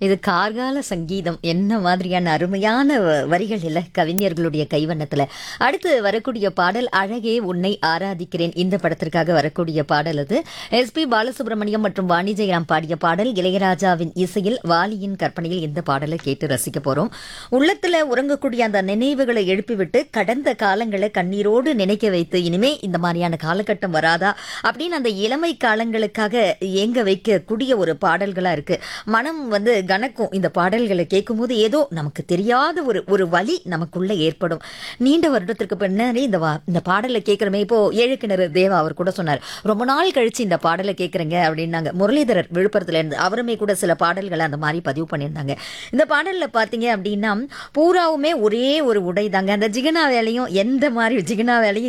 இது கார்கால சங்கீதம் என்ன மாதிரியான அருமையான வ- வரிகள் இல்ல கவிஞர்களுடைய கைவண்ணத்துல அடுத்து வரக்கூடிய பாடல் அழகே உன்னை ஆராதிக்கிறேன் இந்த படத்திற்காக வரக்கூடிய பாடல் அது எஸ்பி பாலசுப்ரமணியம் மற்றும் வாணி ஜெயராம் பாடிய பாடல் இளையராஜாவின் இசையில் வாலியின் கற்பனையில் இந்த பாடலை கேட்டு ரசிக்க போறோம் உள்ளத்துல உறங்கக்கூடிய அந்த நினைவுகளை எழுப்பிவிட்டு கடந்த காலங்களை கண்ணீரோடு நினைக்க வைத்து இனிமே இந்த மாதிரியான காலகட்டம் வராதா அப்படின்னு அந்த இளமை காலங்களுக்காக ஏங்க வைக்கக்கூடிய ஒரு பாடல்களா இருக்கு மனம் வந்து கணக்கும் இந்த பாடல்களை கேட்கும்போது ஏதோ நமக்கு தெரியாத ஒரு ஒரு வலி நமக்குள்ள ஏற்படும் நீண்ட வருடத்திற்கு பின்னாடி இந்த வா- இந்த பாடலை கேட்குறமே இப்போ ஏழு கிணறு தேவா அவர் கூட சொன்னார் ரொம்ப நாள் கழிச்சு இந்த பாடலை கேட்குறேங்க அப்படின்னாங்க முரளிதரர் விழுப்புரத்துல இருந்து அவருமே கூட சில பாடல்களை அந்த மாதிரி பதிவு பண்ணியிருந்தாங்க இந்த பாடல்ல பாத்தீங்க அப்படின்னா பூராவுமே ஒரே ஒரு உடை தாங்க அந்த ஜிகனா வேலையும் எந்த மாதிரி ஜிகனா வேலையும்